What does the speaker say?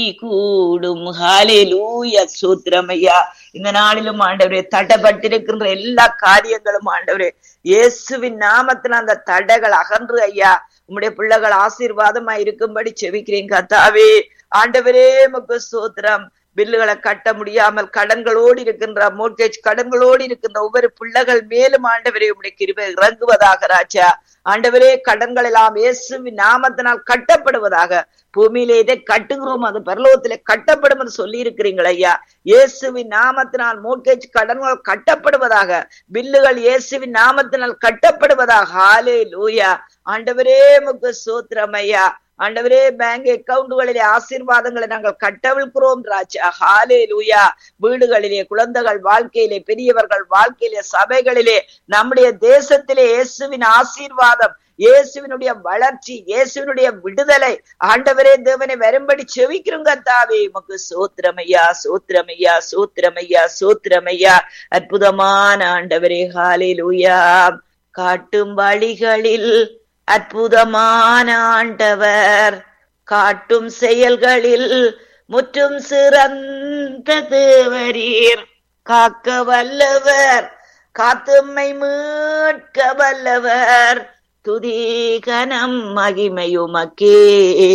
கூடும் ஹalleluya சூத்திரமையா இந்த நாளிலும் ஆண்டவரே தடைப்பட்டிருக்கின்ற எல்லா காரியங்களும் ஆண்டவரே இயேசுவின் நாமத்தில் அந்த தடைகள் அகன்று ஐயா உம்முடைய பிள்ளைகள் ஆசீர்வாதமா இருக்கும்படி செவிக்கிறேன் கத்தாவே ஆண்டவரே முக்கு சூத்திரம் பில்லுகளை கட்ட முடியாமல் கடன்களோடு இருக்கின்ற மோர்கேஜ் கடன்களோடு இருக்கின்ற ஒவ்வொரு பிள்ளைகள் மேலும் ஆண்டவரே உடைய கிருபை இறங்குவதாக ராஜா ஆண்டவரே கடன்கள் எல்லாம் இயேசுவின் நாமத்தினால் கட்டப்படுவதாக பூமியிலே இதை கட்டுகிறோம் அது பரலோகத்திலே கட்டப்படும் என்று சொல்லி இருக்கிறீங்கள் ஐயா இயேசுவின் நாமத்தினால் மோர்கேஜ் கடன்கள் கட்டப்படுவதாக பில்லுகள் இயேசுவின் நாமத்தினால் கட்டப்படுவதாக ஹாலே லூயா ஆண்டவரே முக்கு சூத்திரம் ஐயா ஆண்டவரே பேங்க் அக்கவுண்டுகளிலே ஆசீர்வாதங்களை நாங்கள் கட்டவிழ்கிறோம் ராஜா ஹாலே லூயா வீடுகளிலே குழந்தைகள் வாழ்க்கையிலே பெரியவர்கள் வாழ்க்கையிலே சபைகளிலே நம்முடைய தேசத்திலே இயேசுவின் ஆசீர்வாதம் இயேசுவினுடைய வளர்ச்சி இயேசுவினுடைய விடுதலை ஆண்டவரே தேவனை வரும்படி செவிக்கிறோங்க தாவே உமக்கு சோத்திரமையா சோத்திரமையா சோத்திரமையா சோத்திரமையா அற்புதமான ஆண்டவரே ஹாலே லூயா காட்டும் வழிகளில் அற்புதமான ஆண்டவர் காட்டும் செயல்களில் முற்றும் சிறந்த தேவரீர் காக்க வல்லவர் காத்தும்மை மீட்க வல்லவர் துதி கனம் மகிமையுமக்கே